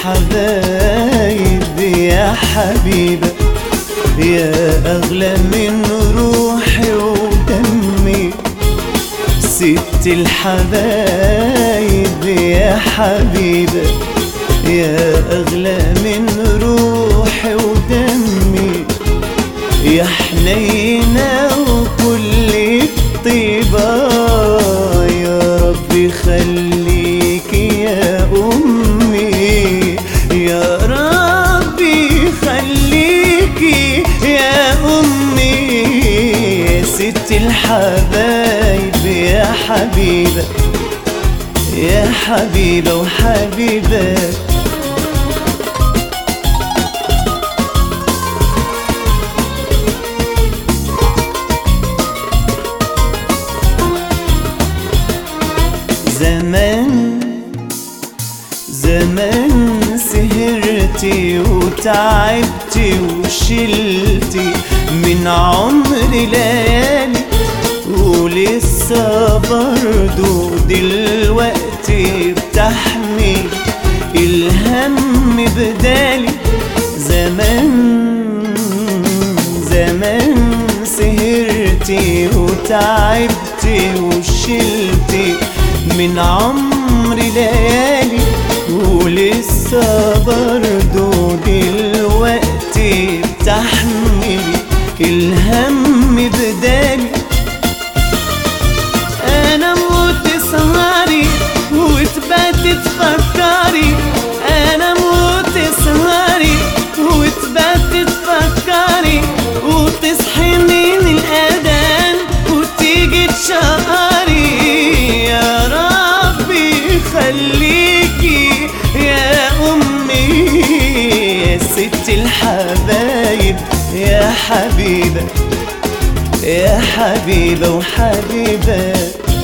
الحبايب يا حبيبة يا أغلى من روحي ودمي ست الحبايب يا حبيبة يا أغلى من روحي ودمي يا حنينة وكل الطيبة يا ربي خليك يا أمي يا ربي خليكي يا أمي يا ست الحبايب يا حبيبة يا حبيبة وحبيبة زمان زمان سهرتي وتعبتي وشلتي من عمري ليالي ولسه برضو دلوقتي بتحمي الهم بدالي زمان زمان سهرتي وتعبتي وشلتي من عمري ليالي ولسه برضو دلوقتي بتحملي الهم بدالي انا موت سهري وتبات تفكري انا موت سهري وتبات تفكري وتصحي من الاذان وتيجي تشقري يا ربي خليكي يا امي يا ست الحبايب يا حبيبه يا حبيبة وحبيبة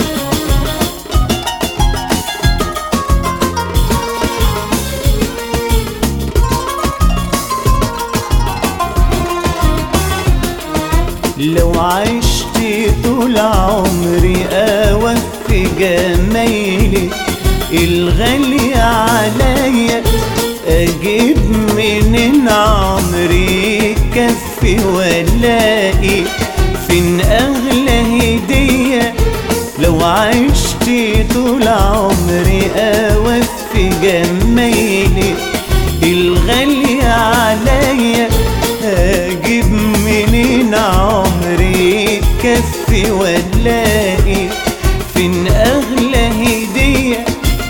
لو عشت طول عمري أوفي جمايلي الغالي عليا أجيب منين عمري كفي ولاقي فين أغلى هدية لو عشت طول عمري أوفي جمايلي الغالي عليا أجيب منين عمري كفي ولاقي فين أغلى هدية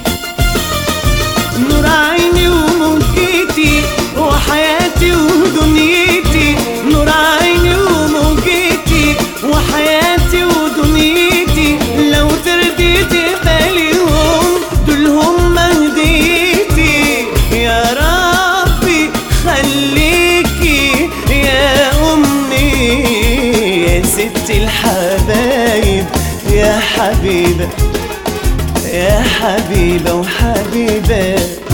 نور عيني وموجتي وحياتي ودنيتي نور عيني وموجتي وحياتي ودنيتي لو ترضيتي باليهم دول هم هديتي يا ربي خليكي يا أمي يا ست الحبايب يا حبيبة يا حبيبة وحبيبة